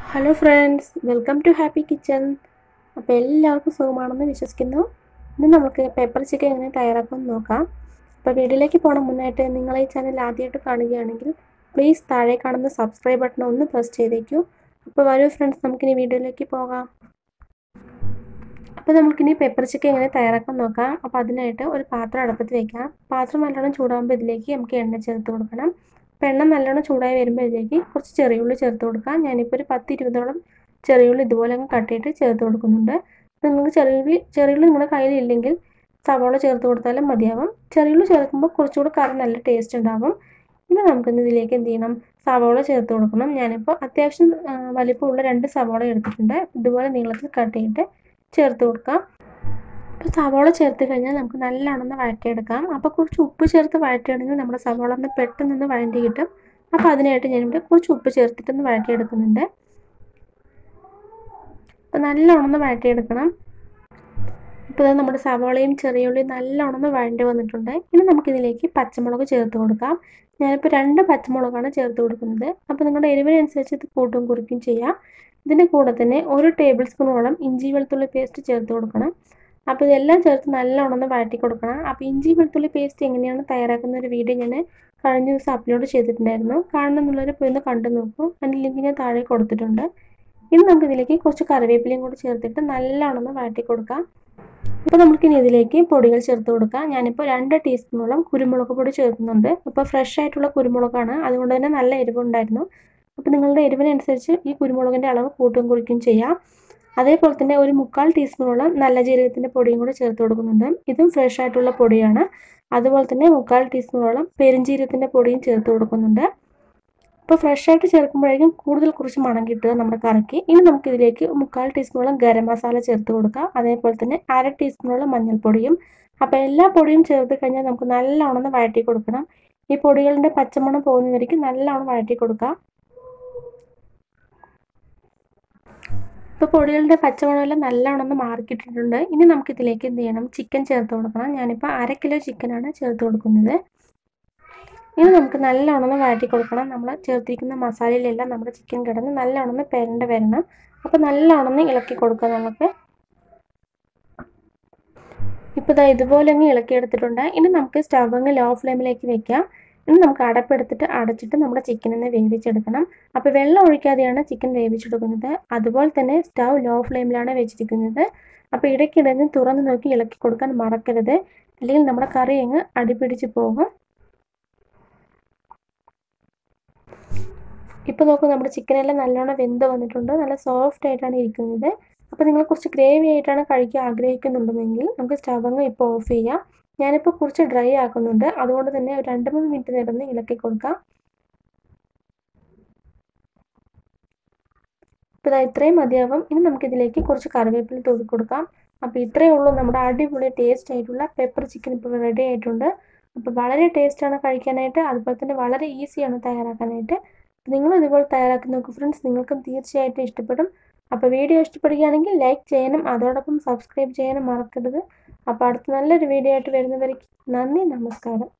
hello friends welcome to Happy Kitchen അപ്പോൾ എല്ലാവർക്കും സുഖമാണെന്ന് വിശ്വസിക്കുന്നു ഇന്ന് നമുക്ക് പെപ്പർ ചിക്കൻ എങ്ങനെ തയ്യാറാക്കുമെന്ന് നോക്കാം അപ്പോൾ വീഡിയോയിലേക്ക് പോകണം മുന്നായിട്ട് നിങ്ങൾ ഈ ചാനൽ ആദ്യമായിട്ട് കാണുകയാണെങ്കിൽ പ്ലീസ് താഴെ കാണുന്ന സബ്സ്ക്രൈബ് ബട്ടൺ ഒന്ന് പ്രസ് ചെയ്തേക്കൂ അപ്പോൾ വരൂ ഫ്രണ്ട്സ് നമുക്കിനി വീഡിയോയിലേക്ക് പോകാം അപ്പോൾ നമുക്കിനി പെപ്പർ ചിക്കൻ എങ്ങനെ തയ്യാറാക്കാൻ നോക്കാം അപ്പോൾ അതിനായിട്ട് ഒരു പാത്രം അടുപ്പത്ത് വയ്ക്കാം പാത്രം നല്ലോണം ചൂടാകുമ്പോൾ ഇതിലേക്ക് നമുക്ക് എണ്ണ ചേർത്ത് കൊടുക്കണം അപ്പോൾ എണ്ണ നല്ലോണം ചൂടായി വരുമ്പോൾ ഇതിലേക്ക് കുറച്ച് ചെറിയുള്ളി ചേർത്ത് കൊടുക്കാം ഞാനിപ്പോൾ ഒരു പത്ത് ഇരുപതോളം ചെറിയുള്ളി ഇതുപോലെ അങ്ങ് കട്ടിയിട്ട് ചേർത്ത് കൊടുക്കുന്നുണ്ട് നിങ്ങൾക്ക് ചെറിയുള്ളി ചെറിയുള്ളി നിങ്ങളുടെ കയ്യിലില്ലെങ്കിൽ സവാള ചേർത്ത് കൊടുത്താലും മതിയാവും ചെറിയുള്ളി ചേർക്കുമ്പോൾ കുറച്ചുകൂടി കറി നല്ല ടേസ്റ്റ് ഉണ്ടാവും ഇനി നമുക്കിന്ന് ഇതിലേക്ക് എന്ത് ചെയ്യണം സവാള ചേർത്ത് കൊടുക്കണം ഞാനിപ്പോൾ അത്യാവശ്യം വലിപ്പമുള്ള രണ്ട് സവാള എടുത്തിട്ടുണ്ട് ഇതുപോലെ നീളത്തിൽ കട്ട് ചെയ്തിട്ട് ചേർത്ത് കൊടുക്കാം അപ്പോൾ സവാള ചേർത്ത് കഴിഞ്ഞാൽ നമുക്ക് നല്ലോണം വഴറ്റിയെടുക്കാം അപ്പോൾ കുറച്ച് ഉപ്പ് ചേർത്ത് വഴറ്റുകയാണെങ്കിൽ നമ്മുടെ സവാള ഒന്ന് പെട്ടെന്ന് വഴറ്റി കിട്ടും അപ്പോൾ അതിനായിട്ട് ഞാനിവിടെ കുറച്ച് ഉപ്പ് ചേർത്തിട്ടൊന്ന് വഴറ്റിയെടുക്കുന്നുണ്ട് അപ്പോൾ നല്ലോണം വഴറ്റിയെടുക്കണം ഇപ്പോൾ ഇത് നമ്മുടെ സവാളയും ചെറിയുള്ളിയും നല്ലോണം വഴണ്ടി വന്നിട്ടുണ്ട് ഇനി നമുക്കിതിലേക്ക് പച്ചമുളക് ചേർത്ത് കൊടുക്കാം ഞാനിപ്പോൾ രണ്ട് പച്ചമുളകാണ് ചേർത്ത് കൊടുക്കുന്നത് അപ്പോൾ നിങ്ങളുടെ എരിവിനനുസരിച്ച് ഇത് കൂട്ടും കുറിക്കും ചെയ്യാം ഇതിൻ്റെ കൂടെ തന്നെ ഒരു ടേബിൾ സ്പൂണോളം ഇഞ്ചി വെളുത്തുള്ളി പേസ്റ്റ് ചേർത്ത് കൊടുക്കണം അപ്പോൾ ഇതെല്ലാം ചേർത്ത് നല്ലോണം വഴറ്റി കൊടുക്കണം അപ്പോൾ ഇഞ്ചി വെളുത്തുള്ളി പേസ്റ്റ് എങ്ങനെയാണ് തയ്യാറാക്കുന്ന ഒരു വീഡിയോ ഞാൻ കഴിഞ്ഞ ദിവസം അപ്ലോഡ് ചെയ്തിട്ടുണ്ടായിരുന്നു കാണണമെന്നുള്ളവർ പോയി ഒന്ന് കണ്ടു നോക്കൂ അതിൻ്റെ ലിങ്ക് ഞാൻ താഴെ കൊടുത്തിട്ടുണ്ട് ഇനി നമുക്ക് ഇതിലേക്ക് കുറച്ച് കറിവേപ്പിലയും കൂടി ചേർത്തിട്ട് നല്ലോണം വഴറ്റി കൊടുക്കാം ഇപ്പോൾ നമുക്കിനി ഇതിലേക്ക് പൊടികൾ ചേർത്ത് കൊടുക്കാം ഞാനിപ്പോൾ രണ്ട് ടീസ്പൂണോളം കുരുമുളക് പൊടി ചേർക്കുന്നുണ്ട് അപ്പോൾ ഫ്രഷ് ആയിട്ടുള്ള കുരുമുളകാണ് അതുകൊണ്ട് തന്നെ നല്ല എരിവുണ്ടായിരുന്നു അപ്പോൾ നിങ്ങളുടെ എരിവിനനുസരിച്ച് ഈ കുരുമുളകിൻ്റെ അളവ് കൂട്ടും കുറിക്കും ചെയ്യാം അതേപോലെ തന്നെ ഒരു മുക്കാൽ ടീസ്പൂണോളം നല്ല ജീരകത്തിൻ്റെ പൊടിയും കൂടെ ചേർത്ത് കൊടുക്കുന്നുണ്ട് ഇതും ഫ്രഷ് ആയിട്ടുള്ള പൊടിയാണ് അതുപോലെ തന്നെ മുക്കാൽ ടീസ്പൂണോളം പെരിഞ്ചീരകത്തിൻ്റെ പൊടിയും ചേർത്ത് കൊടുക്കുന്നുണ്ട് അപ്പോൾ ഫ്രഷ് ആയിട്ട് ചേർക്കുമ്പോഴേക്കും കൂടുതൽ കുറച്ച് മണം കിട്ടുക നമ്മുടെ കറിക്ക് ഇനി നമുക്കിതിലേക്ക് മുക്കാൽ ടീസ്പൂണോളം ഗരം മസാല ചേർത്ത് കൊടുക്കാം അതേപോലെ തന്നെ അര ടീസ്പൂണോളം മഞ്ഞൾപ്പൊടിയും അപ്പോൾ എല്ലാ പൊടിയും ചേർത്ത് കഴിഞ്ഞാൽ നമുക്ക് നല്ലോണം വഴറ്റി കൊടുക്കണം ഈ പൊടികളുടെ പച്ചമണം പോകുന്നവരേക്ക് നല്ലോണം വഴറ്റി കൊടുക്കാം ഇപ്പോൾ പൊടികളുടെ പച്ചമണമെല്ലാം നല്ലോണം മാറിക്കിട്ടിട്ടുണ്ട് ഇനി നമുക്കിതിലേക്ക് എന്ത് ചെയ്യണം ചിക്കൻ ചേർത്ത് കൊടുക്കണം ഞാനിപ്പോൾ അര കിലോ ചിക്കനാണ് ചേർത്ത് കൊടുക്കുന്നത് ഇനി നമുക്ക് നല്ലോണം വഴറ്റി കൊടുക്കണം നമ്മൾ ചേർത്തിരിക്കുന്ന മസാലയിലെല്ലാം നമ്മുടെ ചിക്കൻ കിടന്ന് നല്ലോണം പെരണ്ട് വരണം അപ്പോൾ നല്ലോണം ഇളക്കി കൊടുക്കുക നമുക്ക് ഇപ്പോൾ ഇതാ ഇതുപോലെ അങ്ങ് ഇളക്കി എടുത്തിട്ടുണ്ട് ഇനി നമുക്ക് സ്റ്റവ് അങ്ങ് ലോ ഫ്ലെയിമിലേക്ക് വെക്കാം ഇനി നമുക്ക് അടപ്പെടുത്തിട്ട് അടച്ചിട്ട് നമ്മുടെ ചിക്കനിനെ വേവിച്ചെടുക്കണം അപ്പോൾ വെള്ളം ഒഴിക്കാതെയാണ് ചിക്കൻ വേവിച്ചെടുക്കുന്നത് അതുപോലെ തന്നെ സ്റ്റവ് ലോ ഫ്ലെയിമിലാണ് വെച്ചിരിക്കുന്നത് അപ്പോൾ ഇടയ്ക്കിടന്ന് തുറന്ന് നോക്കി ഇളക്കി കൊടുക്കാൻ മറക്കരുത് അല്ലെങ്കിൽ നമ്മുടെ കറി അങ്ങ് അടിപിടിച്ച് പോകും ഇപ്പോൾ നോക്കൂ നമ്മുടെ ചിക്കനെല്ലാം നല്ലോണം വെന്ത് വന്നിട്ടുണ്ട് നല്ല സോഫ്റ്റ് ആയിട്ടാണ് ഇരിക്കുന്നത് അപ്പോൾ നിങ്ങൾ കുറച്ച് ഗ്രേവി ആയിട്ടാണ് കഴിക്കാൻ ആഗ്രഹിക്കുന്നുണ്ടെങ്കിൽ നമുക്ക് സ്റ്റവ് അങ്ങ് ഇപ്പോൾ ഓഫ് ചെയ്യാം ഞാനിപ്പോൾ കുറച്ച് ഡ്രൈ ആക്കുന്നുണ്ട് അതുകൊണ്ട് തന്നെ ഒരു രണ്ട് മൂന്ന് മിനിറ്റ് നേരം ഒന്ന് ഇളക്കി കൊടുക്കാം ഇപ്പോൾ ഇതാ ഇത്രയും മതിയാവും ഇനി നമുക്കിതിലേക്ക് കുറച്ച് കറിവേപ്പില തൂക്കി കൊടുക്കാം അപ്പോൾ ഇത്രയേ ഉള്ളൂ നമ്മുടെ അടിപൊളി ടേസ്റ്റ് ആയിട്ടുള്ള പെപ്പർ ചിക്കൻ ഇപ്പോൾ റെഡി ആയിട്ടുണ്ട് അപ്പോൾ വളരെ ടേസ്റ്റാണ് കഴിക്കാനായിട്ട് അതുപോലെ തന്നെ വളരെ ഈസിയാണ് തയ്യാറാക്കാനായിട്ട് നിങ്ങൾ ഇതുപോലെ തയ്യാറാക്കി നോക്കൂ ഫ്രണ്ട്സ് നിങ്ങൾക്കും തീർച്ചയായിട്ടും ഇഷ്ടപ്പെടും അപ്പോൾ വീഡിയോ ഇഷ്ടപ്പെടുകയാണെങ്കിൽ ലൈക്ക് ചെയ്യാനും അതോടൊപ്പം സബ്സ്ക്രൈബ് ചെയ്യാനും മറക്കരുത് അപ്പോൾ അടുത്ത നല്ലൊരു വീഡിയോ ആയിട്ട് വരുന്നവരേക്ക് നന്ദി നമസ്കാരം